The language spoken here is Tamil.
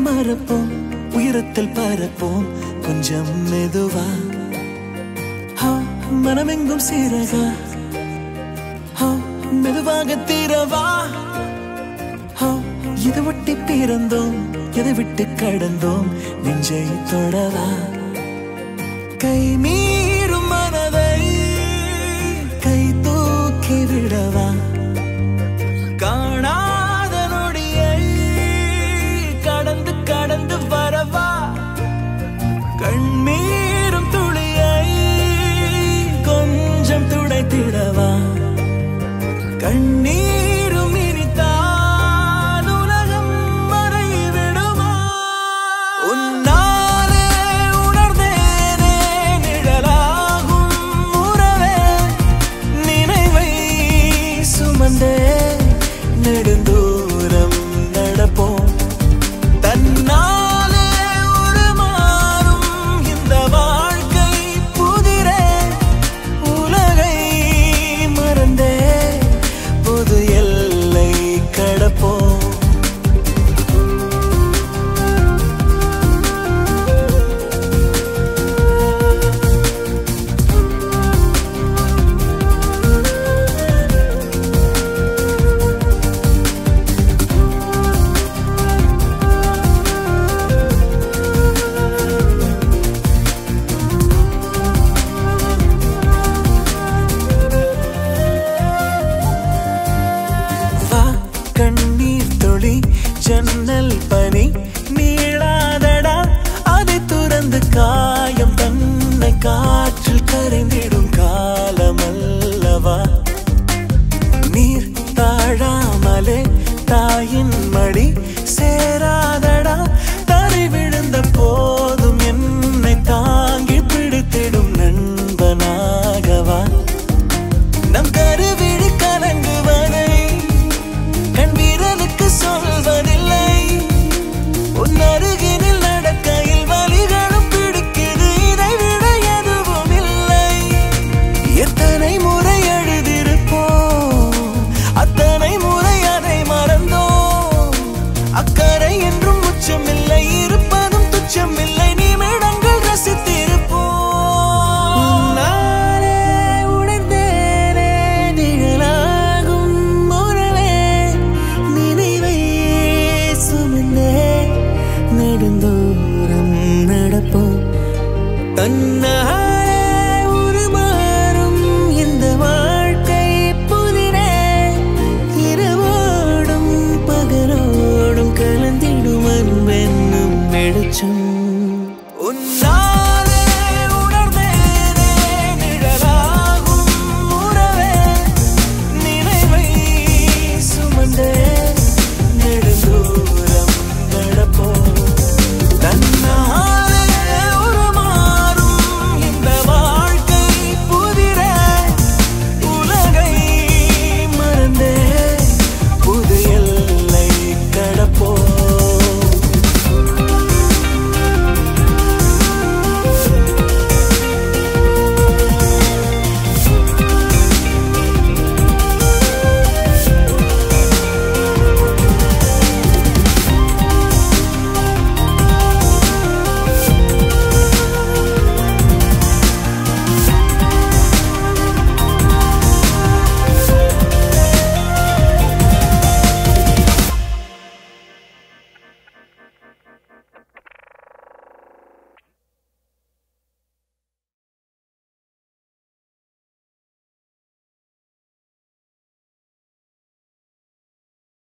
மறப்போம் உயரத்தில் பறப்போம் கொஞ்சம் மெதுவா ஹா, மனமெங்கும் சீரகா ஹா, மெதுவாக தீரவா ஹா, இதை ஒட்டி பிறந்தோம் எதை விட்டு கடந்தோம் நெஞ்சை தொடவா கை மீறும் மனதை கை தூக்கி விடவா காணாத நொடியை கடந்து கடந்து வரவா கண்மீறும் துளியை கொஞ்சம் துடைத்திடவா கண்ணீரும் இனித்தால் உலகம் மறைவிடுமா உன்னாலே உணர்ந்தேனே நிழலாகும் உறவே நினைவை சுமந்தே நெடுந்தூரம் நடப்போம் தன்னாலே உருமாறும் இந்த வாழ்க்கை புதிரே உலகை மறந்தே புது எல்லை கடப்போம் வா கண்ணீர் தொளி ஜன்னல் பனி நீளாதடா அதை துறந்து காயம் தன்னை காற்றில் கரைந்திடும் காலமல்லவா